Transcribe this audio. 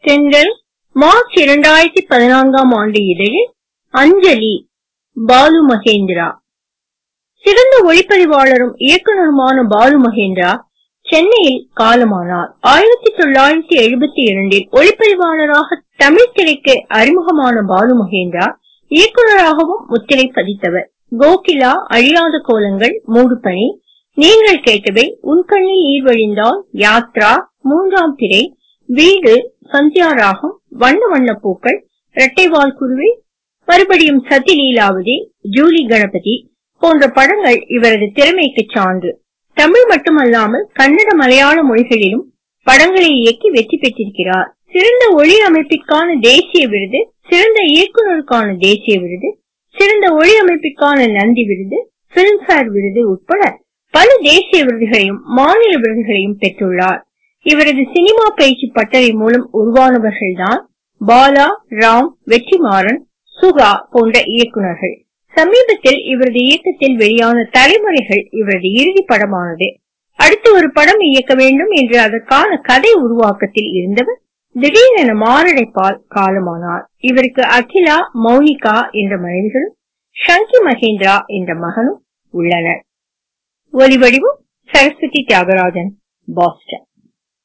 தென்றல் மார்ச் இரண்டாயிரத்தி பதினான்காம் ஆண்டு இதழில் அஞ்சலி பாலு மகேந்திரா சிறந்த ஒளிப்பதிவாளரும் இயக்குனருமான பாலு மகேந்திரா சென்னையில் காலமானார் ஆயிரத்தி தொள்ளாயிரத்தி எழுபத்தி இரண்டில் ஒளிப்பதிவாளராக தமிழ் திரைக்கு அறிமுகமான பாலு மகேந்திரா இயக்குனராகவும் முத்திரை பதித்தவர் கோகிலா அழியாத கோலங்கள் மூடுபனி நீங்கள் கேட்டவை உன் கண்ணில் நீர் வழிந்தால் யாத்ரா மூன்றாம் திரை வீடு சந்தியா ராகம் வண்ண வண்ண பூக்கள் இரட்டைவால் குருவி மறுபடியும் சதி லீலாவதி ஜூலி கணபதி போன்ற படங்கள் இவரது திறமைக்கு சான்று தமிழ் மட்டுமல்லாமல் கன்னட மலையாள மொழிகளிலும் படங்களை இயக்கி வெற்றி பெற்றிருக்கிறார் சிறந்த ஒளி அமைப்பிற்கான தேசிய விருது சிறந்த இயக்குனருக்கான தேசிய விருது சிறந்த ஒளி அமைப்பிற்கான நந்தி விருது பிலிம்பேர் விருது உட்பட பல தேசிய விருதுகளையும் மாநில விருதுகளையும் பெற்றுள்ளார் இவரது சினிமா பயிற்சி பட்டறை மூலம் உருவானவர்கள்தான் பாலா ராம் வெற்றிமாறன் சுகா போன்ற இயக்குனர்கள் சமீபத்தில் இவரது இயக்கத்தில் வெளியான தலைமுறைகள் இவரது இறுதி படமானது அடுத்து ஒரு படம் இயக்க வேண்டும் என்று அதற்கான கதை உருவாக்கத்தில் இருந்தவர் திடீரென மாரடைப்பால் காலமானார் இவருக்கு அகிலா மௌனிகா என்ற மனைவிகளும் ஷங்கி மகேந்திரா என்ற மகனும் உள்ளனர் ஒலிவடிவும் சரஸ்வதி தியாகராஜன் பாஸ்டன்